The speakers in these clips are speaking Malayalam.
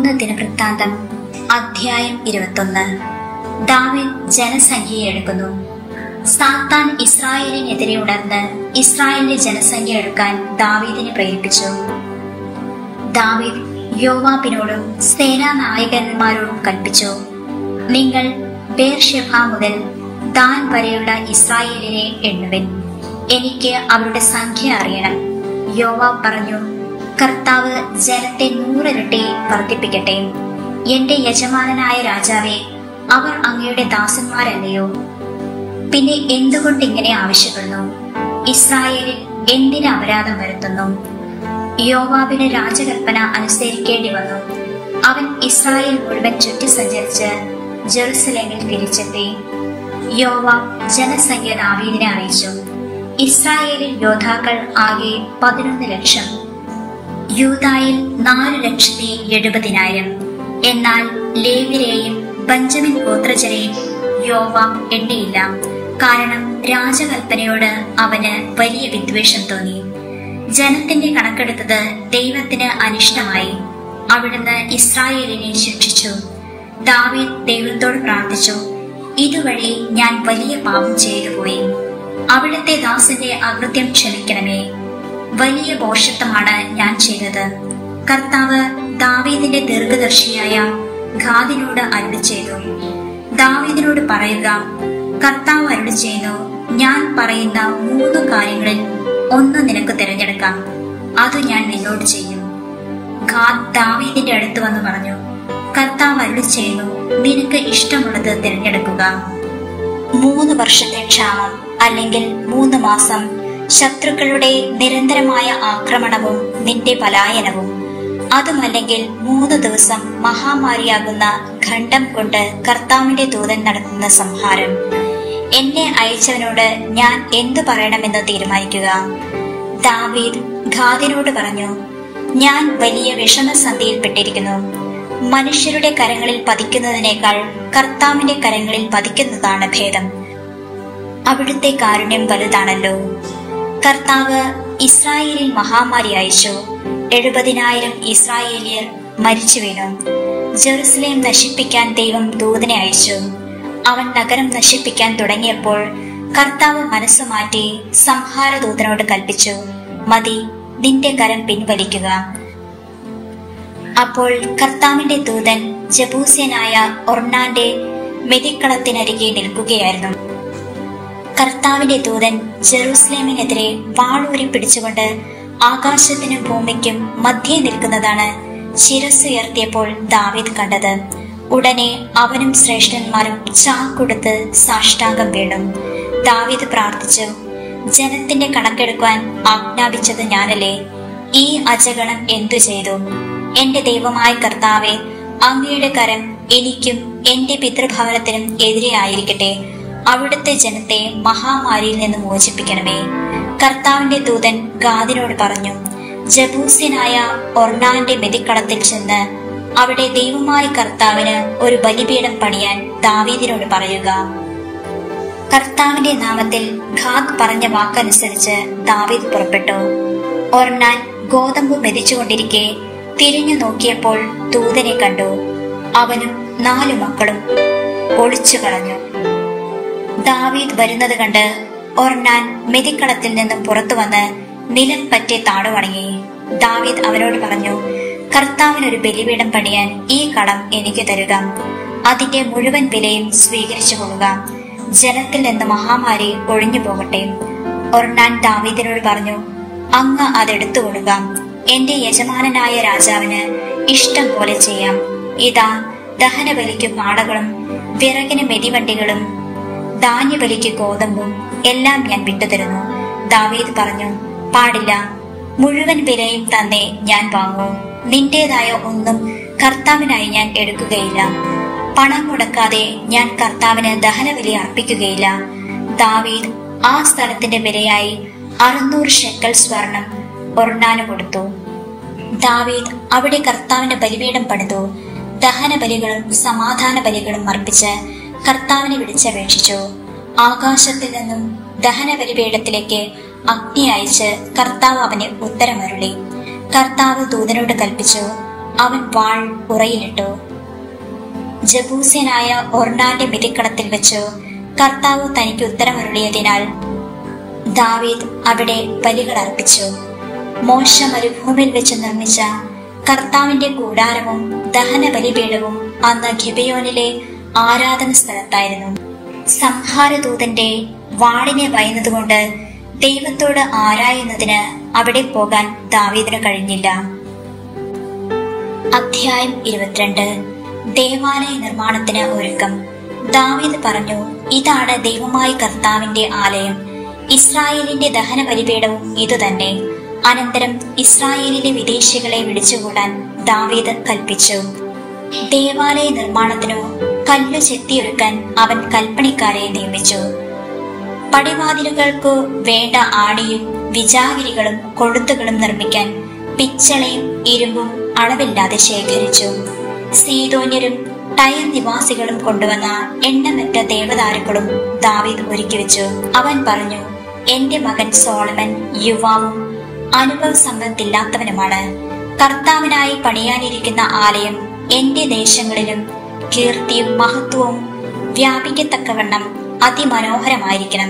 ഒന്ന് ദിനവൃത്താന്തം അധ്യായം ഇരുപത്തൊന്ന് ദാവിദ് ജനസംഖ്യയെ എടുക്കുന്നു സാത്താൻ ഇസ്രായേലിനെതിരെ ഉണർന്ന് ഇസ്രായേലിന്റെ ജനസംഖ്യ എടുക്കാൻ ദാവീദിനെ പ്രേരിപ്പിച്ചു ദാവീദ് യോവാബിനോടും സേനാ നായകന്മാരോടും കൽപ്പിച്ചു നിങ്ങൾ ബേർഷെഫ മുതൽ ദാൻ വരെയുള്ള ഇസ്രായേലിനെ എണ്ണുവിൻ എനിക്ക് അവരുടെ സംഖ്യ അറിയണം യോവാബ് പറഞ്ഞു കർത്താവ് ജനത്തെ നൂറിരട്ടി വർദ്ധിപ്പിക്കട്ടെ എന്റെ യജമാനനായ രാജാവേ അവർ അങ്ങയുടെ ദാസന്മാരല്ലയോ പിന്നെ എന്തുകൊണ്ട് ഇങ്ങനെ ആവശ്യപ്പെടുന്നു ഇസ്രായേലിൽ എന്തിന് അപരാധം വരുത്തുന്നു യോവാബിന് രാജകൽപ്പന അനുസരിക്കേണ്ടി വന്നു അവൻ ഇസ്രായേൽ മുഴുവൻ ചുറ്റി സഞ്ചരിച്ച് ജെറുസലേമിൽ തിരിച്ചെത്തി യോവാബ് ജനസംഖ്യ ദാവീദിനെ അറിയിച്ചു ഇസ്രായേലിൽ യോദ്ധാക്കൾ ആകെ പതിനൊന്ന് ലക്ഷം യൂതായിൽ നാല് ലക്ഷത്തി എഴുപതിനായിരം എന്നാൽ ലേവിരെയും ബഞ്ചമിൻ ഗോത്രജരെയും യോവാം എണ്ണിയില്ല കാരണം രാജകൽപ്പനയോട് അവന് വലിയ വിദ്വേഷം തോന്നി ജനത്തിന്റെ കണക്കെടുത്തത് ദൈവത്തിന് അനിഷ്ടമായി അവിടുന്ന് ഇസ്രായേലിനെ ശിക്ഷിച്ചു ദാവീദ് ദൈവത്തോട് പ്രാർത്ഥിച്ചു ഇതുവഴി ഞാൻ വലിയ പാപം ചെയ്തു പോയി അവിടുത്തെ ദാസന്റെ അകൃത്യം ക്ഷമിക്കണമേ വലിയ പോഷത്വമാണ് ഞാൻ ചെയ്തത് കർത്താവ് ദാവീദിന്റെ ദീർഘദർശിയായ ഖാദിനോട് അരുളി ചെയ്തു ദാവീദിനോട് പറയുക കർത്താവ് അരുളി ചെയ്യുന്നു ഞാൻ പറയുന്ന മൂന്ന് കാര്യങ്ങളിൽ ഒന്ന് നിനക്ക് തിരഞ്ഞെടുക്കാം അത് ഞാൻ നിന്നോട് ചെയ്യും ഖാദ് ദാവീദിന്റെ അടുത്ത് വന്ന് പറഞ്ഞു കർത്താവ് അരുളി ചെയ്യുന്നു നിനക്ക് ഇഷ്ടമുള്ളത് തിരഞ്ഞെടുക്കുക മൂന്ന് വർഷത്തെ ക്ഷാമം അല്ലെങ്കിൽ മൂന്ന് മാസം ശത്രുക്കളുടെ നിരന്തരമായ ആക്രമണവും നിന്റെ പലായനവും അതുമല്ലെങ്കിൽ മൂന്ന് ദിവസം മഹാമാരിയാകുന്ന ഖണ്ഡം കൊണ്ട് കർത്താവിന്റെ ദൂതൻ നടത്തുന്ന സംഹാരം എന്നെ അയച്ചവനോട് ഞാൻ എന്തു പറയണമെന്ന് തീരുമാനിക്കുക ദാവീദ് ഖാദിനോട് പറഞ്ഞു ഞാൻ വലിയ വിഷമസന്ധിയിൽപ്പെട്ടിരിക്കുന്നു മനുഷ്യരുടെ കരങ്ങളിൽ പതിക്കുന്നതിനേക്കാൾ കർത്താവിന്റെ കരങ്ങളിൽ പതിക്കുന്നതാണ് ഭേദം അവിടുത്തെ കാരുണ്യം വലുതാണല്ലോ കർത്താവ് ഇസ്രായേലിൽ മഹാമാരി അയച്ചു എഴുപതിനായിരം ഇസ്രായേലിയർ മരിച്ചു വീണു ജെറുസലേം നശിപ്പിക്കാൻ ദൈവം ദൂതനെ അയച്ചു അവൻ നഗരം നശിപ്പിക്കാൻ തുടങ്ങിയപ്പോൾ കർത്താവ് മനസ്സു മാറ്റി സംഹാരദൂതനോട് കൽപ്പിച്ചു മതി നിന്റെ കരം പിൻവലിക്കുക അപ്പോൾ കർത്താവിന്റെ ദൂതൻ ജബൂസ്യനായ ഒർണാന്റെ മെതിക്കളത്തിനരികെ നിൽക്കുകയായിരുന്നു കർത്താവിന്റെ ദൂതൻ ജെറൂസലേമിനെതിരെ വാളൂരി പിടിച്ചുകൊണ്ട് ആകാശത്തിനും ഭൂമിക്കും മധ്യേ നിൽക്കുന്നതാണ് ശിരസ്സുയർത്തിയപ്പോൾ ദാവീദ് കണ്ടത് ഉടനെ അവനും ശ്രേഷ്ഠന്മാരും ചാക്കൊടുത്ത് സാഷ്ടാംഗം വീണു ദാവീദ് പ്രാർത്ഥിച്ചു ജനത്തിന്റെ കണക്കെടുക്കുവാൻ ആജ്ഞാപിച്ചത് ഞാനല്ലേ ഈ അജഗണം എന്തു ചെയ്തു എന്റെ ദൈവമായ കർത്താവെ അങ്ങയുടെ കരം എനിക്കും എന്റെ പിതൃഭവനത്തിനും എതിരെ ആയിരിക്കട്ടെ അവിടുത്തെ ജനത്തെ മഹാമാരിയിൽ നിന്ന് മോചിപ്പിക്കണമേ കർത്താവിന്റെ ദൂതൻ ഗാദിനോട് പറഞ്ഞു ജബൂസ്യനായ ഒർണാന്റെ മെതിക്കളത്തിൽ ചെന്ന് അവിടെ ദൈവമായ കർത്താവിന് ഒരു ബലിപീഠം പണിയാൻ ദാവീദിനോട് പറയുക കർത്താവിന്റെ നാമത്തിൽ ഖാദ് പറഞ്ഞ വാക്കനുസരിച്ച് ദാവീദ് പുറപ്പെട്ടു ഒർണാൻ ഗോതമ്പ് മെതിച്ചുകൊണ്ടിരിക്കെ തിരിഞ്ഞു നോക്കിയപ്പോൾ ദൂതനെ കണ്ടു അവനും നാലു മക്കളും ഒളിച്ചു കളഞ്ഞു ദാവീദ് വരുന്നത് കണ്ട് ഒർണാൻ മെതിക്കളത്തിൽ നിന്നും പുറത്തു വന്ന് നിലം പറ്റി താണുവണങ്ങി ദാവീദ് അവനോട് പറഞ്ഞു കർത്താവിനൊരു ബലിപീഠം പണിയാൻ ഈ കടം എനിക്ക് തരുക അതിന്റെ മുഴുവൻ വിലയും സ്വീകരിച്ചു കൊള്ളുക ജനത്തിൽ നിന്ന് മഹാമാരി ഒഴിഞ്ഞു പോകട്ടെ ഒർണാൻ ദാവീദിനോട് പറഞ്ഞു അങ്ങ് അതെടുത്തു കൊള്ളുക എന്റെ യജമാനനായ രാജാവിന് ഇഷ്ടം പോലെ ചെയ്യാം ഇതാ ദഹനബലിക്ക് പാടകളും വിറകിന് മെതിവണ്ടികളും ധാന്യബലിക്ക് ഗോതമ്പും എല്ലാം ഞാൻ വിട്ടുതരുന്നു ദാവീദ് പറഞ്ഞു പാടില്ല മുഴുവൻ വിലയും തന്നെ ഞാൻ വാങ്ങൂ നിന്റേതായ ഒന്നും കർത്താവിനായി ഞാൻ എടുക്കുകയില്ല പണം മുടക്കാതെ ഞാൻ കർത്താവിന് ദഹനബലി അർപ്പിക്കുകയില്ല ദാവീദ് ആ സ്ഥലത്തിന്റെ വിലയായി അറുന്നൂറ് ഷെക്കൽ സ്വർണം ഒർണാന് കൊടുത്തു ദാവീദ് അവിടെ കർത്താവിന്റെ ബലിപീഠം പണിതു ദഹന ബലികളും സമാധാന ബലികളും അർപ്പിച്ച് കർത്താവിനെ വിളിച്ചപേക്ഷിച്ചു ആകാശത്തിൽ നിന്നും ദഹന ബലിപീഠത്തിലേക്ക് അഗ്നി അയച്ച് കർത്താവ് അവന് ഉത്തരമരുളി കർത്താവ് ദൂതനോട് കൽപ്പിച്ചു അവൻ വാൾ ഉറയിലിട്ടു ജബൂസ്യനായ ഒർണാന്റെ മിതിക്കടത്തിൽ വെച്ചു കർത്താവ് തനിക്ക് ഉത്തരമരുളിയതിനാൽ ദാവീദ് അവിടെ ബലികൾ അർപ്പിച്ചു മോശ മരുഭൂമിയിൽ വെച്ച് നിർമ്മിച്ച കർത്താവിന്റെ കൂടാരവും ദഹന ബലിപീഠവും അന്ന് ഗിബയോനിലെ ആരാധന സ്ഥലത്തായിരുന്നു സംഹാരദൂതന്റെ വാളിനെ ഭയന്നതുകൊണ്ട് ദൈവത്തോട് ആരായുന്നതിന് അവിടെ പോകാൻ ദാവീദിന് കഴിഞ്ഞില്ല അധ്യായം ഇരുപത്തിരണ്ട് ദേവാലയ നിർമ്മാണത്തിന് ഒരുക്കം ദാവീദ് പറഞ്ഞു ഇതാണ് ദൈവമായ കർത്താവിന്റെ ആലയം ഇസ്രായേലിന്റെ ദഹന ബലിപീഠവും ഇതുതന്നെ അനന്തരം ഇസ്രായേലിലെ വിദേശികളെ വിളിച്ചുകൂടാൻ ദാവീദ് കൽപ്പിച്ചു ദേവാലയ നിർമ്മാണത്തിനു കല്ല് ചെത്തിയൊരുക്കാൻ അവൻ കൽപ്പണിക്കാരെ നിയമിച്ചു പടിവാതിലുകൾക്കു വേണ്ട ആണിയും വിജാഗിരികളും കൊളുത്തുകളും നിർമ്മിക്കാൻ പിച്ചളയും ഇരുമ്പും അളവില്ലാതെ ശേഖരിച്ചു സീതോന്യരും ടയർ നിവാസികളും കൊണ്ടുവന്ന എണ്ണമറ്റ ദേവദാരുക്കളും ദാവീദ് ഒരുക്കിവെച്ചു അവൻ പറഞ്ഞു എന്റെ മകൻ സോളമൻ യുവാവും അനുഭവ സമ്പത്തില്ലാത്തവനുമാണ് കർത്താവിനായി പണിയാനിരിക്കുന്ന ആലയം എന്റെ ദേശങ്ങളിലും കീർത്തിയും മഹത്വവും വ്യാപിക്കത്തക്കവണ്ണം അതിമനോഹരമായിരിക്കണം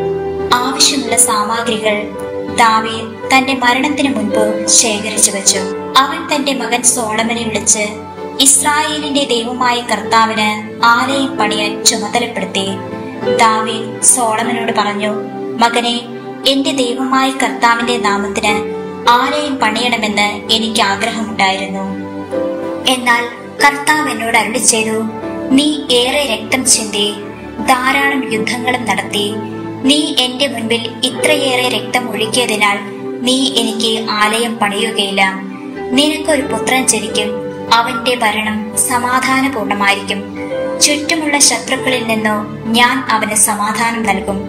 ആവശ്യമുള്ള സാമഗ്രികൾ ദാവീദ് തന്റെ മരണത്തിന് മുൻപ് ശേഖരിച്ചു വെച്ചു അവൻ തന്റെ മകൻ സോളമനെ വിളിച്ച് ഇസ്രായേലിന്റെ ദൈവമായ കർത്താവിന് ആലയം പണിയാൻ ചുമതലപ്പെടുത്തി ദാവീദ് സോളമനോട് പറഞ്ഞു മകനെ എന്റെ ദൈവമായ കർത്താവിന്റെ നാമത്തിന് ആലയം പണിയണമെന്ന് എനിക്ക് ആഗ്രഹമുണ്ടായിരുന്നു എന്നാൽ കർത്താവ് എന്നോട് അരുളി ചെയ്തു നീ ഏറെ രക്തം ചിന്തി ധാരാളം യുദ്ധങ്ങളും നടത്തി നീ എന്റെ മുൻപിൽ ഇത്രയേറെ രക്തം ഒഴുക്കിയതിനാൽ നീ എനിക്ക് ആലയം പണിയുകയില്ല നിനക്കൊരു പുത്രൻ ജനിക്കും അവന്റെ ഭരണം സമാധാനപൂർണമായിരിക്കും ചുറ്റുമുള്ള ശത്രുക്കളിൽ നിന്നോ ഞാൻ അവന് സമാധാനം നൽകും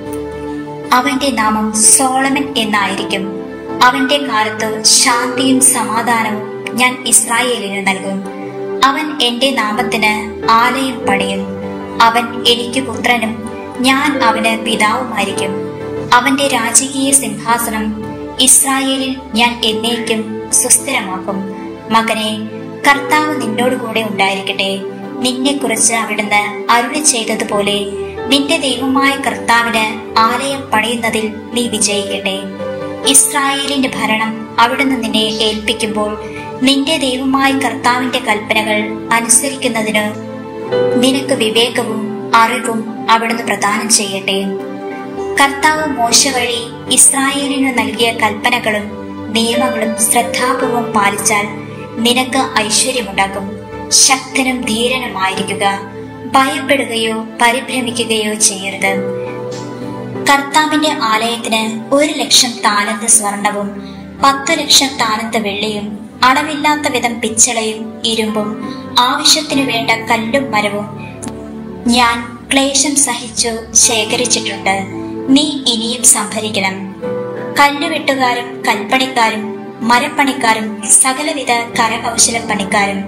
അവന്റെ നാമം സോളമൻ എന്നായിരിക്കും അവന്റെ കാലത്ത് ശാന്തിയും സമാധാനവും ഞാൻ ഇസ്രായേലിന് നൽകും അവൻ എന്റെ നാമത്തിന് ആലയം പണിയും അവൻ എനിക്ക് പുത്രനും ഞാൻ അവന് പിതാവുമായിരിക്കും അവന്റെ രാജകീയ സിംഹാസനം ഇസ്രായേലിൽ ഞാൻ എന്നേക്കും സുസ്ഥിരമാക്കും മകനെ കർത്താവ് നിന്നോടുകൂടെ ഉണ്ടായിരിക്കട്ടെ നിന്നെക്കുറിച്ച് അവിടുന്ന് അരുളി ചെയ്തതുപോലെ നിന്റെ ദൈവമായ കർത്താവിന് ആലയം പണിയുന്നതിൽ നീ വിജയിക്കട്ടെ ഇസ്രായേലിന്റെ ഭരണം അവിടുന്ന് നിന്നെ ഏൽപ്പിക്കുമ്പോൾ നിന്റെ ദൈവമായ കർത്താവിന്റെ കൽപ്പനകൾ അനുസരിക്കുന്നതിന് നിനക്ക് വിവേകവും അറിവും അവിടുന്ന് പ്രദാനം ചെയ്യട്ടെ കർത്താവ് മോശ വഴി ഇസ്രായേലിന് നൽകിയ കൽപ്പനകളും നിയമങ്ങളും ശ്രദ്ധാപൂർവം പാലിച്ചാൽ നിനക്ക് ഐശ്വര്യമുണ്ടാകും ശക്തനും ധീരനുമായിരിക്കുക ഭയപ്പെടുകയോ പരിഭ്രമിക്കുകയോ ചെയ്യരുത് കർത്താവിന്റെ ആലയത്തിന് ഒരു ലക്ഷം താലന്ത് സ്വർണവും പത്തു ലക്ഷം താലന്ത് വെള്ളിയും അളവില്ലാത്ത വിധം പിച്ചളയും ഇരുമ്പും ആവശ്യത്തിനു വേണ്ട കല്ലും മരവും ഞാൻ ക്ലേശം സഹിച്ചു ശേഖരിച്ചിട്ടുണ്ട് നീ ഇനിയും സംഭരിക്കണം കല്ലുവെട്ടുകാരും കൽപ്പണിക്കാരും മരപ്പണിക്കാരും സകലവിധ കരകൗശല പണിക്കാരും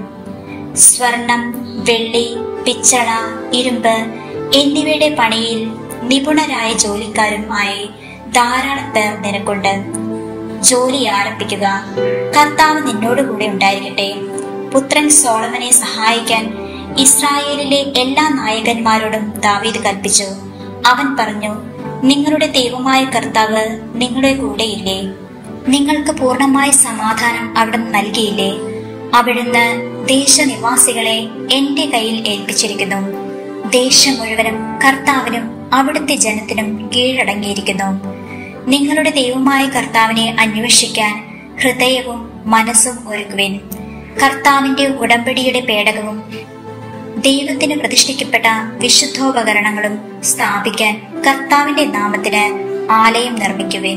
സ്വർണം വെള്ളി പിച്ചള ഇരുമ്പ് എന്നിവയുടെ പണിയിൽ നിപുണരായ ജോലിക്കാരും ആയി ധാരാളം പേർ നിനക്കുണ്ട് ജോലി ആരംഭിക്കുക കർത്താവ് നിന്നോട് കൂടെ ഉണ്ടായിരിക്കട്ടെ പുത്രൻ സോളമനെ സഹായിക്കാൻ ഇസ്രായേലിലെ എല്ലാ നായകന്മാരോടും ദാവീദ് കൽപ്പിച്ചു അവൻ പറഞ്ഞു നിങ്ങളുടെ ദൈവമായ കർത്താവ് നിങ്ങളുടെ കൂടെയില്ലേ നിങ്ങൾക്ക് പൂർണ്ണമായ സമാധാനം അവിടുന്ന് നൽകിയില്ലേ അവിടുന്ന് ദേശനിവാസികളെ എന്റെ കയ്യിൽ ഏൽപ്പിച്ചിരിക്കുന്നു ദേശം മുഴുവനും കർത്താവിനും അവിടുത്തെ ജനത്തിനും കീഴടങ്ങിയിരിക്കുന്നു നിങ്ങളുടെ ദൈവമായ കർത്താവിനെ അന്വേഷിക്കാൻ ഹൃദയവും മനസ്സും ഒരുക്കുവിൻ കർത്താവിന്റെ ഉടമ്പടിയുടെ പേടകവും ദൈവത്തിന് പ്രതിഷ്ഠിക്കപ്പെട്ട വിശുദ്ധോപകരണങ്ങളും സ്ഥാപിക്കാൻ കർത്താവിന്റെ നാമത്തിന് ആലയം നിർമ്മിക്കുവിൻ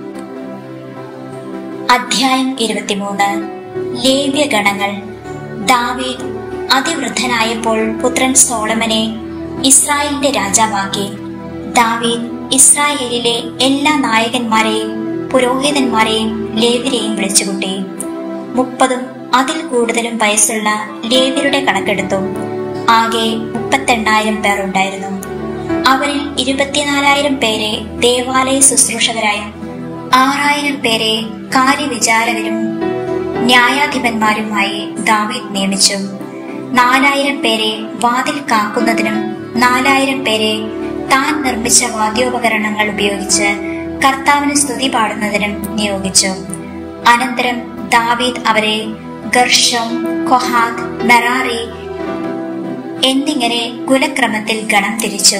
അധ്യായം ഇരുപത്തിമൂന്ന് ലേവ്യഗണങ്ങൾ ദാവീദ് അതിവൃദ്ധനായപ്പോൾ പുത്രൻ സോളമനെ ഇസ്രായേലിന്റെ രാജാവാക്കി ദാവീദ് ഇസ്രായേലിലെ എല്ലാ നായകന്മാരെയും പുരോഹിതന്മാരെയും ലേവ്യരെയും വിളിച്ചുകൂട്ടി മുപ്പതും അതിൽ കൂടുതലും വയസ്സുള്ള ലേവ്യരുടെ കണക്കെടുത്തു ആകെ മുപ്പത്തെണ്ണായിരം പേർ ഉണ്ടായിരുന്നു അവരിൽ ഇരുപത്തിനാലായിരം പേരെ ദേവാലയ ശുശ്രൂഷകരായും ആറായിരം പേരെ കാര്യവിചാരകരും ന്യായാധിപന്മാരുമായി ദാവീദ് നിയമിച്ചു നാലായിരം പേരെ വാതിൽ കാക്കുന്നതിനും നാലായിരം പേരെ താൻ നിർമ്മിച്ച വാദ്യോപകരണങ്ങൾ ഉപയോഗിച്ച് കർത്താവിന് സ്തുതി പാടുന്നതിനും നിയോഗിച്ചു അനന്തരം ദാവീദ് അവരെ ഗർഷം കൊഹാദ് മെറാറി എന്നിങ്ങനെ കുലക്രമത്തിൽ ഗണം തിരിച്ചു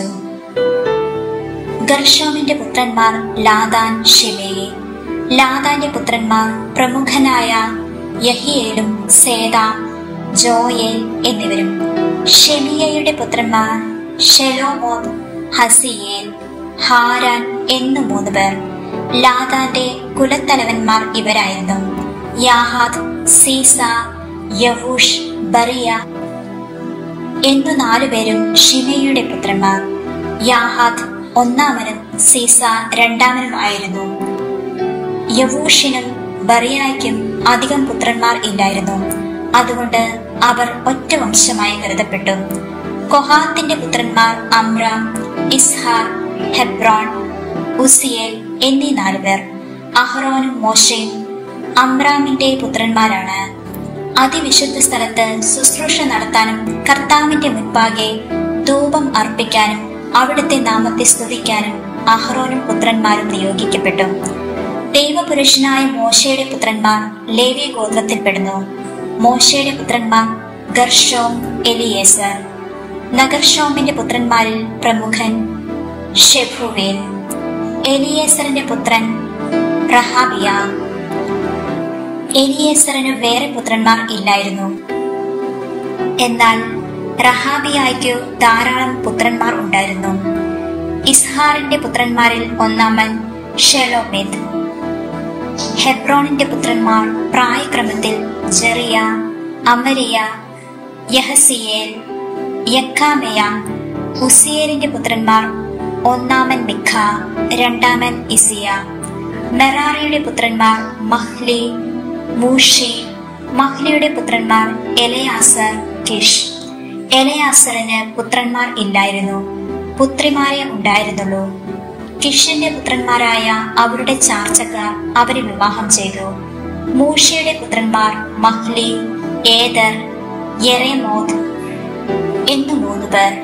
ഗർഷോമിന്റെ പുത്രന്മാർ ലാദാൻ ഷിമയെ ലാദാന്റെ പുത്രന്മാർ പ്രമുഖനായ യഹിയേലും സേദ ജോയേൽ എന്നിവരും ഷെമിയയുടെ പുത്രന്മാർ ഷെലോമോത് ഹസിയേൽ ഹാരാൻ എന്നു മൂന്ന് പേർ ലാദാന്റെ കുലത്തലവന്മാർ ഇവരായിരുന്നു യാഹാദ് സീസ യവൂഷ് ബറിയ എന്നു നാലുപേരും ഷിമയുടെ പുത്രന്മാർ യാഹാദ് ഒന്നാമനും സീസ രണ്ടാമനും ആയിരുന്നു യവൂഷിനും ബറിയായ്ക്കും അധികം പുത്രന്മാർ ഇല്ലായിരുന്നു അതുകൊണ്ട് അവർ ഒറ്റ വംശമായി കരുതപ്പെട്ടു കൊഹാത്തിന്റെ പുത്രന്മാർ അമ്രാം ഇസ്ഹാർ ഹെബ്രോൺ ഉസിയേൽ എന്നീ നാലുപേർ അഹ്റോനും മോശയും അമ്രാമിന്റെ പുത്രന്മാരാണ് അതിവിശുദ്ധ സ്ഥലത്ത് ശുശ്രൂഷ നടത്താനും കർത്താവിന്റെ മുൻപാകെ ധൂപം അർപ്പിക്കാനും അവിടുത്തെ നാമത്തെ സ്തുതിക്കാനും അഹ്റോനും പുത്രന്മാരും നിയോഗിക്കപ്പെട്ടു ദൈവപുരുഷനായ മോശയുടെ പുത്രന്മാർ ലേവി ഗോത്രത്തിൽപ്പെടുന്നു മോശയുടെ പുത്രന്മാർ ഗർഷോം എലിയേസർ നഗർഷോമിന്റെ പുത്രന്മാരിൽ പ്രമുഖൻ ഷെഫുവേൽ എലിയേസറിന്റെ പുത്രൻ റഹാബിയ എലിയേസറിന് വേറെ പുത്രന്മാർ ഇല്ലായിരുന്നു എന്നാൽ റഹാബിയായ്ക്കു ധാരാളം പുത്രന്മാർ ഉണ്ടായിരുന്നു ഇസ്ഹാറിന്റെ പുത്രന്മാരിൽ ഒന്നാമൻ ഷെലോമിത് ഹെബ്രോണിന്റെ പുത്രന്മാർ പ്രായക്രമത്തിൽ ജെറിയ അമരിയ യഹസിയേൽ യക്കാമെയ ഉസിയേലിന്റെ പുത്രന്മാർ ഒന്നാമൻ മിഖ രണ്ടാമൻ ഇസിയ മെറാറിയുടെ പുത്രന്മാർ മഹ്ലി മൂഷി മഹ്ലിയുടെ പുത്രന്മാർ എലയാസർ കിഷ് എലയാസറിന് പുത്രന്മാർ ഇല്ലായിരുന്നു പുത്രിമാരെ ഉണ്ടായിരുന്നുള്ളൂ കിഷിന്റെ പുത്രന്മാരായ അവരുടെ ചാർച്ചക്കാർ അവരെ വിവാഹം ചെയ്തു മൂഷിയുടെ പുത്രന്മാർ മഹ്ലി ഏദർ യെറേമോത് എന്നു മൂന്ന് പേർ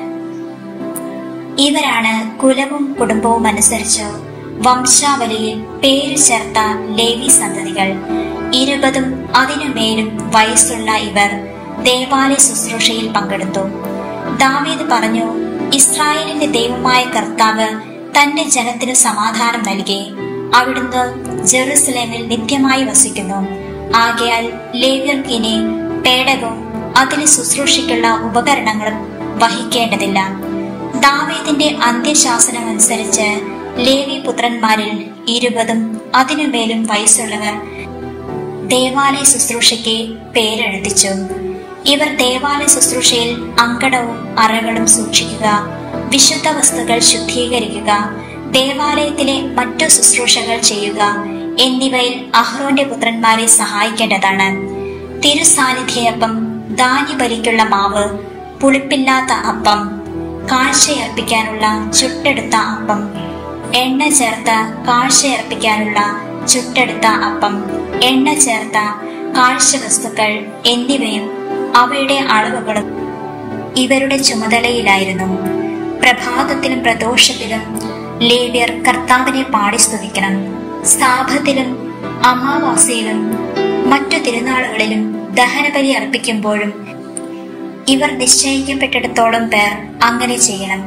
ഇവരാണ് കുലവും കുടുംബവും അനുസരിച്ച് വംശാവലിയിൽ പേര് ചേർത്ത ലേവി സന്തതികൾ ഇരുപതും അതിനുമേലും വയസ്സുള്ള ഇവർ ദേവാലയ ശുശ്രൂഷയിൽ പങ്കെടുത്തു ദാവീദ് പറഞ്ഞു ഇസ്രായേലിന്റെ ദൈവമായ കർത്താവ് തന്റെ ജനത്തിന് സമാധാനം നൽകി അവിടുന്ന് ജെറുസലേമിൽ നിത്യമായി വസിക്കുന്നു ആകയാൽ ലേവ്യർക്ക് ഇനി പേടകവും അതിന് ശുശ്രൂഷയ്ക്കുള്ള ഉപകരണങ്ങളും വഹിക്കേണ്ടതില്ല ദാവീദിന്റെ അന്ത്യശാസനം അനുസരിച്ച് ലേവി പുത്രന്മാരിൽ ഇരുപതും അതിനുമേലും വയസ്സുള്ളവർ ദേവാലയ ശുശ്രൂഷയ്ക്ക് പേരെഴുതിച്ചു ഇവർ ദേവാലയ ശുശ്രൂഷയിൽ അങ്കടവും അറകളും സൂക്ഷിക്കുക വിശുദ്ധ വസ്തുക്കൾ ശുദ്ധീകരിക്കുക ദേവാലയത്തിലെ മറ്റു ശുശ്രൂഷകൾ ചെയ്യുക എന്നിവയിൽ അഹ്റോന്റെ പുത്രന്മാരെ സഹായിക്കേണ്ടതാണ് തിരുസാന്നിധ്യയപ്പം ധാന്യബലിക്കുള്ള മാവ് പുളിപ്പില്ലാത്ത അപ്പം കാഴ്ചയർപ്പിക്കാനുള്ള ചുട്ടെടുത്ത അപ്പം എണ്ണ ചേർത്ത കാഴ്ചയർപ്പിക്കാനുള്ള ചുട്ടെടുത്ത അപ്പം എണ്ണ ചേർത്ത കാഴ്ച വസ്തുക്കൾ എന്നിവയും അവയുടെ അളവുകളും ഇവരുടെ ചുമതലയിലായിരുന്നു പ്രഭാതത്തിലും പ്രദോഷത്തിലും ലേവ്യർ കർത്താവിനെ പാടി സ്തുതിക്കണം സ്ഥാപത്തിലും അമാവാസിയിലും മറ്റു തിരുനാളുകളിലും ദഹനബലി അർപ്പിക്കുമ്പോഴും ഇവർ നിശ്ചയിക്കപ്പെട്ടിടത്തോളം പേർ അങ്ങനെ ചെയ്യണം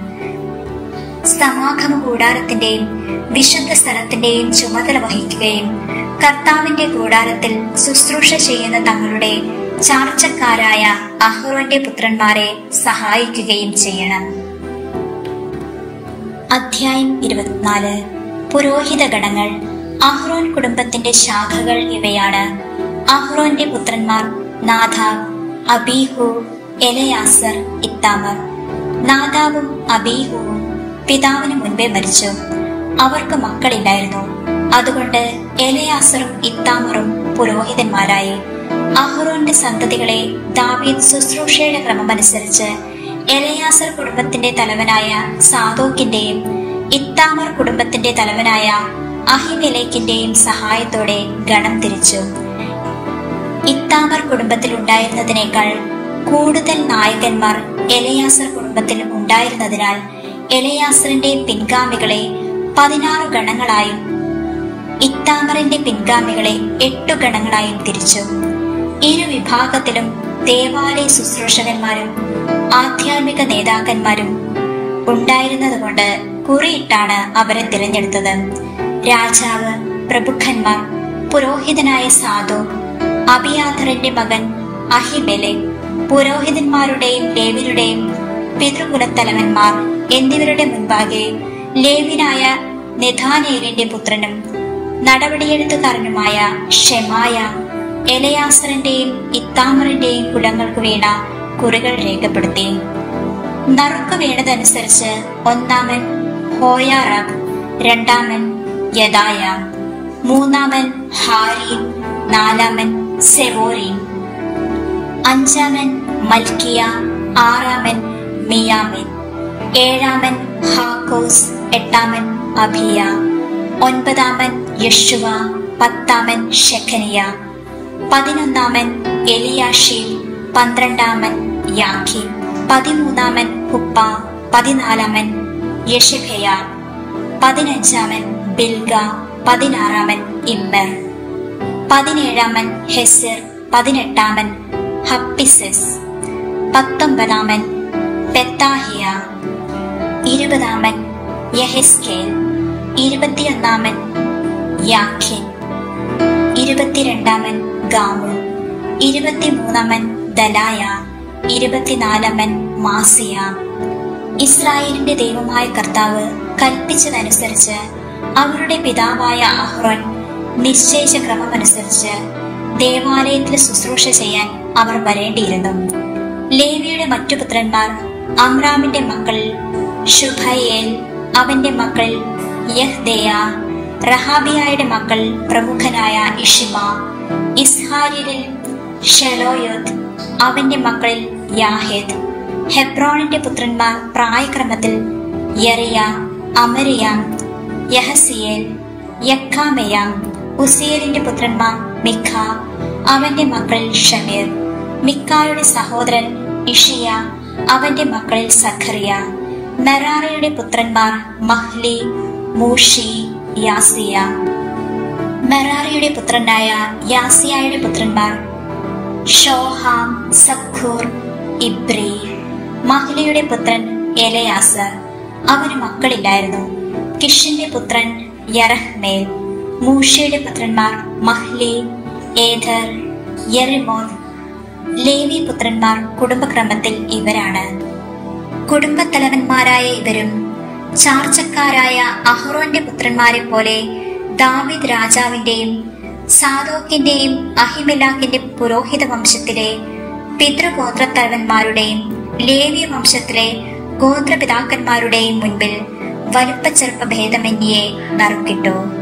സമാഗമ കൂടാരത്തിന്റെയും വിശുദ്ധ സ്ഥലത്തിന്റെയും ചുമതല വഹിക്കുകയും കർത്താവിന്റെ കൂടാരത്തിൽ ശുശ്രൂഷ ചെയ്യുന്ന തങ്ങളുടെ ചാർച്ചക്കാരായ അഹ്റോന്റെ പുത്രന്മാരെ സഹായിക്കുകയും ചെയ്യണം അധ്യായം ഇരുപത്തിനാല് പുരോഹിത ഗണങ്ങൾ അഹ്റോൻ കുടുംബത്തിന്റെ ശാഖകൾ ഇവയാണ് അഹ്റോന്റെ പുത്രന്മാർ നാദാബ് അബീഹു എലയാസർ ഇത്താമർ നാദാബും അബീഹുവും പിതാവിന് മുൻപേ മരിച്ചു അവർക്ക് മക്കളില്ലായിരുന്നു അതുകൊണ്ട് എലയാസറും ഇത്താമറും പുരോഹിതന്മാരായി അഹ്റോന്റെ സന്തതികളെ ദാവീദ് ശുശ്രൂഷയുടെ ക്രമമനുസരിച്ച് എലയാസർ കുടുംബത്തിന്റെ തലവനായ സാദോക്കിന്റെയും ഇത്താമർ കുടുംബത്തിന്റെ തലവനായ അഹിമെലേക്കിന്റെയും സഹായത്തോടെ ഗണം തിരിച്ചു ഇത്താമർ കുടുംബത്തിൽ ഉണ്ടായിരുന്നതിനേക്കാൾ കൂടുതൽ നായകന്മാർ എലയാസർ കുടുംബത്തിൽ ഉണ്ടായിരുന്നതിനാൽ എലയാസറിന്റെ പിൻഗാമികളെ പതിനാറ് ഗണങ്ങളായും ഇത്താമറിന്റെ പിൻഗാമികളെ എട്ടു ഗണങ്ങളായും തിരിച്ചു ഇരു വിഭാഗത്തിലും ദേവാലയ ശുശ്രൂഷകന്മാരും ആധ്യാത്മിക നേതാക്കന്മാരും ഉണ്ടായിരുന്നതുകൊണ്ട് കുറിയിട്ടാണ് അവരെ തിരഞ്ഞെടുത്തത് രാജാവ് പ്രഭുക്കന്മാർ പുരോഹിതനായ സാധു അബിയാഥറിന്റെ മകൻ അഹിബെലെ പുരോഹിതന്മാരുടെയും ലേവിരുടെയും പിതൃകുലത്തലവന്മാർ എന്നിവരുടെ മുൻപാകെ ലേവിനായ നെഥാനേലിന്റെ പുത്രനും നടപടിയെഴുത്തുകാരനുമായ ഷെമായ എലയാസറിന്റെയും ഇത്താമറിന്റെയും കുലങ്ങൾക്ക് വീണ കുറികൾ രേഖപ്പെടുത്തി നറുക്ക് വീണതനുസരിച്ച് ഒന്നാമൻ ഹോയാറബ് രണ്ടാമൻ യദായ മൂന്നാമൻ ഹാരീം നാലാമൻ സെവോരീം അഞ്ചാമൻ മൽക്കിയ ആറാമൻ മിയാമിൻ ഏഴാമൻ ഹാക്കോസ് എട്ടാമൻ അഭിയ ഒൻപതാമൻ യശുവ പത്താമൻ ഷെഖനിയ പതിനൊന്നാമൻ എലിയാഷീൽ പന്ത്രണ്ടാമൻ യാഖീം പതിമൂന്നാമൻ ഹുപ്പ പതിനാലാമൻ യഷഭയ പതിനഞ്ചാമൻ ബിൽഗ പതിനാറാമൻ ഇമ്മർ പതിനേഴാമൻ ഹെസിർ പതിനെട്ടാമൻ ഹപ്പിസിസ് പത്തൊമ്പതാമൻ പെത്താഹിയ ഇരുപതാമൻ യഹെസ്കേൽ ഇരുപത്തിയൊന്നാമൻ യാഖിൻ ഇരുപത്തിരണ്ടാമൻ ഗാമു ഇരുപത്തിമൂന്നാമൻ ദലായ ഇരുപത്തിനാലാമൻ മാസിയ ഇസ്രായേലിന്റെ ദൈവമായ കർത്താവ് കൽപ്പിച്ചതനുസരിച്ച് അവരുടെ പിതാവായ അഹ്റോൻ നിശ്ചയിച്ച ക്രമമനുസരിച്ച് ദേവാലയത്തിൽ ശുശ്രൂഷ ചെയ്യാൻ അവർ വരേണ്ടിയിരുന്നു ലേവിയുടെ മറ്റു പുത്രന്മാർ അമ്രാമിന്റെ മക്കൾ ശുഭയേൽ അവന്റെ മക്കൾ യഹ്ദേയ റഹാബിയായുടെ മക്കൾ പ്രമുഖനായ ഇഷിമ ഇസ്ഹാരിലിൽ ഷെലോയോത്ത് അവന്റെ മക്കളിൽ യാഹേദ് ഹെബ്രോണിന്റെ പുത്രന്മാർ പ്രായക്രമത്തിൽ യറിയ അമരിയ യഹസിയേൽ യക്കാമെയ ഉസിയേലിന്റെ പുത്രന്മാർ മിഖ അവന്റെ മക്കളിൽ ഷമീർ മിക്കായുടെ സഹോദരൻ ഇഷിയ അവന്റെ മക്കളിൽ സഖറിയ മെറാറയുടെ പുത്രന്മാർ മഹ്ലി മൂഷി യാസിയ മെറാറിയുടെ പുത്രനായ യാസിയായുടെ പുത്രന്മാർ ഷോഹാം സഖൂർ ഇബ്രി മഹ്ലിയുടെ പുത്രൻ എലയാസർ അവന് മക്കളില്ലായിരുന്നു കിഷിന്റെ പുത്രൻ യറഹ്മേൽ മൂഷയുടെ പുത്രന്മാർ മഹ്ലി ഏധർ യെറിമോൻ ലേവി പുത്രന്മാർ കുടുംബക്രമത്തിൽ ഇവരാണ് കുടുംബത്തലവന്മാരായ ഇവരും ചാർച്ചക്കാരായ അഹ്റോന്റെ പുത്രന്മാരെ പോലെ ദാവിദ് രാജാവിന്റെയും സാദോക്കിന്റെയും അഹിമിലാക്കിന്റെ പുരോഹിത വംശത്തിലെ പിതൃഗോത്രത്തലവന്മാരുടെയും ലേവ്യ വംശത്തിലെ ഗോത്രപിതാക്കന്മാരുടെയും മുൻപിൽ വലുപ്പച്ചെറുപ്പ ഭേദമന്യേ നറുക്കിട്ടു